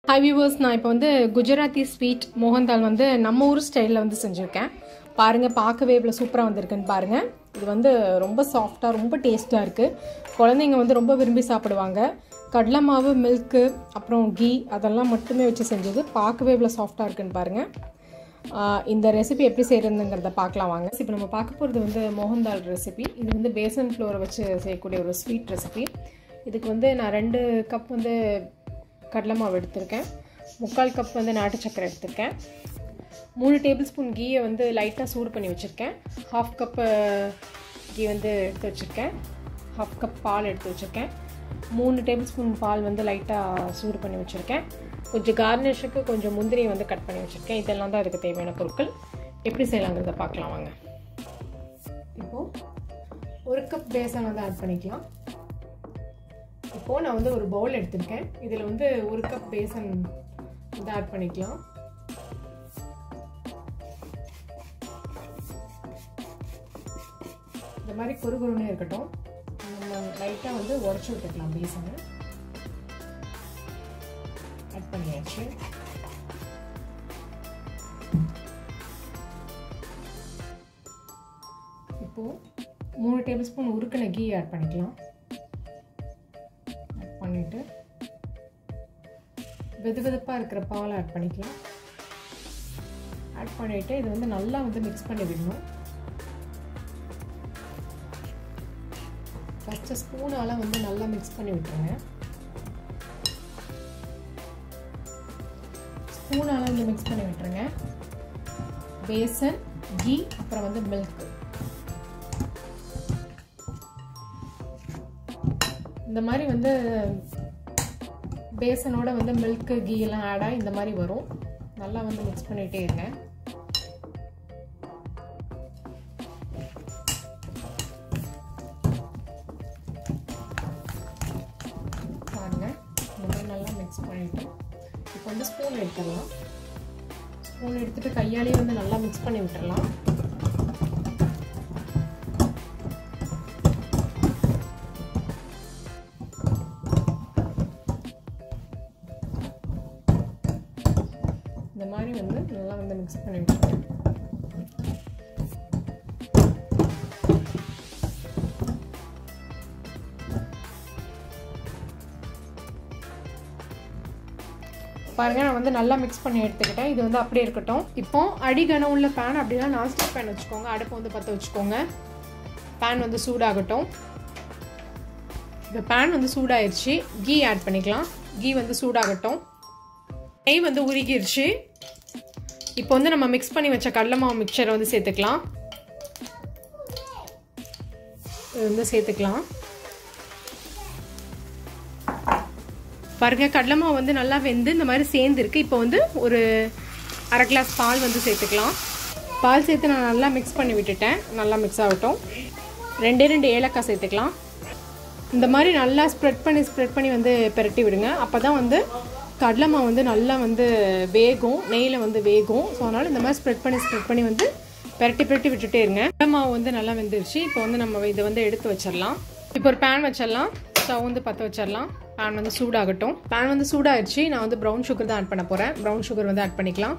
high viewers நான் இப்போ வந்து குஜராத்தி ஸ்வீட் மோகன்தால் வந்து நம்ம ஊர் ஸ்டைலில் வந்து செஞ்சுருக்கேன் பாருங்கள் பார்க்கவே இவ்வளோ சூப்பராக வந்திருக்குன்னு பாருங்கள் இது வந்து ரொம்ப சாஃப்டாக ரொம்ப டேஸ்ட்டாக இருக்குது குழந்தைங்க வந்து ரொம்ப விரும்பி சாப்பிடுவாங்க கடலை மாவு மில்க்கு அப்புறம் கீ அதெல்லாம் மட்டுமே வச்சு செஞ்சது பார்க்கவே இவ்வளோ சாஃப்டாக இருக்குன்னு பாருங்கள் ஆஹ் இந்த ரெசிபி எப்படி செய்கிறதுங்கிறத பார்க்கலாம் வாங்க இப்போ நம்ம பார்க்க போகிறது வந்து மோகன்தால் ரெசிபி இது வந்து பேசன் ஃப்ளோரை வச்சு செய்யக்கூடிய ஒரு ஸ்வீட் ரெசிபி இதுக்கு வந்து நான் ரெண்டு கப் வந்து கடலை மாவு எடுத்திருக்கேன் முக்கால் கப் வந்து நாட்டு சக்கரை எடுத்திருக்கேன் மூணு டேபிள் ஸ்பூன் கீயை வந்து லைட்டாக சூடு பண்ணி வச்சுருக்கேன் ஹாஃப் கப்பு கீ வந்து எடுத்து வச்சுருக்கேன் ஹாஃப் கப் பால் எடுத்து வச்சுருக்கேன் மூணு டேபிள் ஸ்பூன் பால் வந்து லைட்டாக சூடு பண்ணி வச்சுருக்கேன் கொஞ்சம் கார்னிஷுக்கு கொஞ்சம் முந்திரியை வந்து கட் பண்ணி வச்சுருக்கேன் இதெல்லாம் தான் அதுக்கு தேவையான பொருட்கள் எப்படி செய்யலாங்கிறத பார்க்கலாம் வாங்க இப்போது ஒரு கப் பேசன் வந்து ஆட் பண்ணிக்கலாம் இப்போது நான் வந்து ஒரு பவுல் எடுத்திருக்கேன் இதில் வந்து ஒரு கப் பேசன் வந்து ஆட் பண்ணிக்கலாம் இந்த மாதிரி குறுகுறுன்னு இருக்கட்டும் நம்ம லைட்டாக வந்து உடச்சி விட்டுக்கலாம் பேசனை ஆட் பண்ணியாச்சு இப்போது மூணு டேபிள் ஸ்பூன் உருக்கின கீ ஆட் பண்ணிக்கலாம் ஆட் பண்ணிவிட்டு வெது வெதுப்பாக இருக்கிற பால் ஆட் பண்ணிக்கலாம் ஆட் பண்ணிவிட்டு இது வந்து நல்லா வந்து மிக்ஸ் பண்ணி விடணும் ஃபஸ்ட்டு ஸ்பூனால் வந்து நல்லா மிக்ஸ் பண்ணி விட்டுருங்க ஸ்பூனால் வந்து மிக்ஸ் பண்ணி விட்டுருங்க பேசன் கீ அப்புறம் வந்து மில்க் இந்த மாதிரி வந்து பேசனோட வந்து மில்க்கு கீ எல்லாம் ஆட் ஆகி இந்த மாதிரி வரும் நல்லா வந்து மிக்ஸ் பண்ணிகிட்டே இருங்க பாருங்க இந்த மாதிரி நல்லா மிக்ஸ் பண்ணிட்டு இப்போ வந்து ஸ்பூன் எடுத்துடலாம் ஸ்பூன் எடுத்துட்டு கையாலேயே வந்து நல்லா மிக்ஸ் பண்ணி விட்டுடலாம் இந்த மாதிரி வந்து நல்லா வந்து மிக்ஸ் பண்ணி விட்டுருங்க பாருங்க நான் வந்து நல்லா மிக்ஸ் பண்ணி எடுத்துக்கிட்டேன் இது வந்து அப்படியே இருக்கட்டும் இப்போ அடிகனம் உள்ள பேன் அப்படின்னா நான்ஸ்டிக் பேன் வச்சுக்கோங்க அடுப்பு வந்து பற்ற வச்சுக்கோங்க பேன் வந்து சூடாகட்டும் இந்த பேன் வந்து சூடாயிருச்சு கீ ஆட் பண்ணிக்கலாம் கீ வந்து சூடாகட்டும் நெய் வந்து உருகிருச்சு இப்போ வந்து நம்ம மிக்ஸ் பண்ணி வச்ச கடலை மாவு மிக்சரை வந்து சேர்த்துக்கலாம் இது வந்து சேர்த்துக்கலாம் பாருங்க கடலை மாவு வந்து நல்லா வெந்து இந்த மாதிரி சேர்ந்துருக்கு இப்போ வந்து ஒரு அரை கிளாஸ் பால் வந்து சேர்த்துக்கலாம் பால் சேர்த்து நான் நல்லா மிக்ஸ் பண்ணி விட்டுட்டேன் நல்லா மிக்ஸ் ஆகட்டும் ரெண்டே ரெண்டு ஏலக்காய் சேர்த்துக்கலாம் இந்த மாதிரி நல்லா ஸ்ப்ரெட் பண்ணி ஸ்ப்ரெட் பண்ணி வந்து பெரட்டி விடுங்க அப்போ தான் வந்து கடலை மாவு வந்து நல்லா வந்து வேகும் நெய்யில் வந்து வேகும் ஸோ அதனால் இந்த மாதிரி ஸ்ப்ரெட் பண்ணி ஸ்ப்ரெட் பண்ணி வந்து பெரட்டி பெரட்டி விட்டுட்டே இருங்க கடலை மாவு வந்து நல்லா வெந்துருச்சு இப்போ வந்து நம்ம இதை வந்து எடுத்து வச்சிடலாம் இப்போ ஒரு பேன் வச்சிடலாம் ஸ்டவ் வந்து பற்ற வச்சிடலாம் பேன் வந்து சூடாகட்டும் பேன் வந்து சூடாகிடுச்சு நான் வந்து ப்ரௌன் சுகர் தான் ஆட் பண்ண போகிறேன் ப்ரௌன் சுகர் வந்து ஆட் பண்ணிக்கலாம்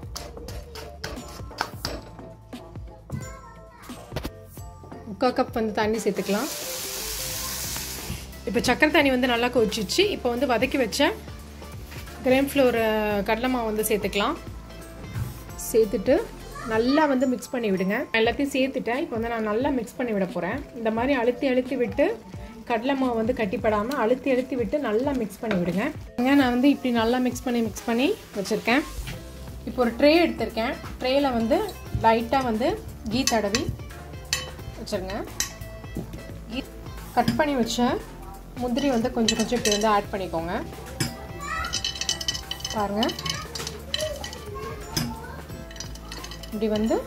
முக்கால் கப் வந்து தண்ணி சேர்த்துக்கலாம் இப்போ சக்கரை தண்ணி வந்து நல்லா கொதிச்சிச்சு இப்போ வந்து வதக்கி வச்ச கிரேம் ஃப்ளோர் கடலை மாவு வந்து சேர்த்துக்கலாம் சேர்த்துட்டு நல்லா வந்து மிக்ஸ் பண்ணி விடுங்க எல்லாத்தையும் சேர்த்துட்டேன் இப்போ வந்து நான் நல்லா மிக்ஸ் பண்ணி விட போகிறேன் இந்த மாதிரி அழுத்தி அழுத்தி விட்டு கடலை மாவு வந்து கட்டிப்படாமல் அழுத்தி அழுத்தி விட்டு நல்லா மிக்ஸ் பண்ணி விடுங்க நான் வந்து இப்படி நல்லா மிக்ஸ் பண்ணி மிக்ஸ் பண்ணி வச்சுருக்கேன் இப்போ ஒரு ட்ரே எடுத்திருக்கேன் ட்ரேயில் வந்து லைட்டாக வந்து கீ தடவி வச்சுருங்க கீ கட் பண்ணி வச்ச முந்திரி வந்து கொஞ்சம் கொஞ்சம் இப்படி வந்து ஆட் பண்ணிக்கோங்க பாருங்கள் இப்படி வந்து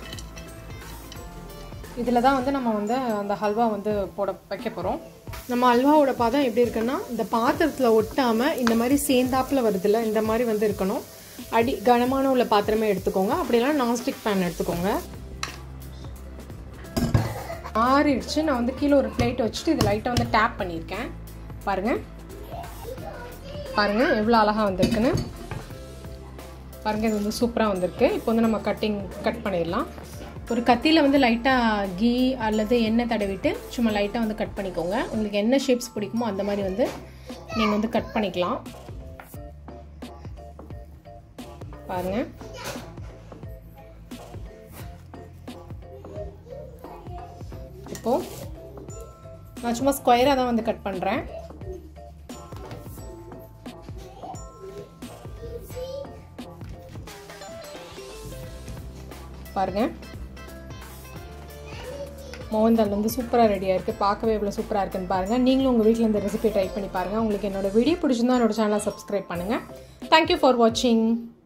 இதில் தான் வந்து நம்ம வந்து அந்த ஹல்வா வந்து போட வைக்க போகிறோம் நம்ம அல்வாவோட பதம் எப்படி இருக்குன்னா இந்த பாத்திரத்தில் ஒட்டாமல் இந்த மாதிரி சேர்ந்தாப்பில் வருதுல்ல இந்த மாதிரி வந்து இருக்கணும் அடி கனமான உள்ள பாத்திரமே எடுத்துக்கோங்க அப்படிலாம் நான்ஸ்டிக் பேன் எடுத்துக்கோங்க ஆறிடுச்சு நான் வந்து கீழே ஒரு பிளேட் வச்சுட்டு இது லைட்டாக வந்து டேப் பண்ணியிருக்கேன் பாருங்கள் பாருங்கள் எவ்வளோ அழகாக வந்திருக்குன்னு பாருங்கள் இது வந்து சூப்பராக வந்திருக்கு இப்போ வந்து நம்ம கட்டிங் கட் பண்ணிடலாம் ஒரு கத்தியில் வந்து லைட்டாக கீ அல்லது எண்ணெய் தடவிட்டு சும்மா லைட்டாக வந்து கட் பண்ணிக்கோங்க உங்களுக்கு என்ன ஷேப்ஸ் பிடிக்குமோ அந்த மாதிரி வந்து நீங்கள் வந்து கட் பண்ணிக்கலாம் பாருங்கள் இப்போது நான் சும்மா ஸ்கொயராக தான் வந்து கட் பண்ணுறேன் பாருங்கள் மோகன்தால் வந்து சூப்பராக ரெடியாக இருக்குது பார்க்கவே எவ்வளோ சூப்பராக இருக்குன்னு பாருங்கள் நீங்களும் உங்கள் வீட்டில் இந்த ரெசிபி ட்ரை பண்ணி பாருங்கள் உங்களுக்கு என்னோட வீடியோ பிடிச்சிருந்தா என்னோட சேனலை சப்ஸ்கிரைப் பண்ணுங்கள் தேங்க்யூ ஃபார் வாட்சிங்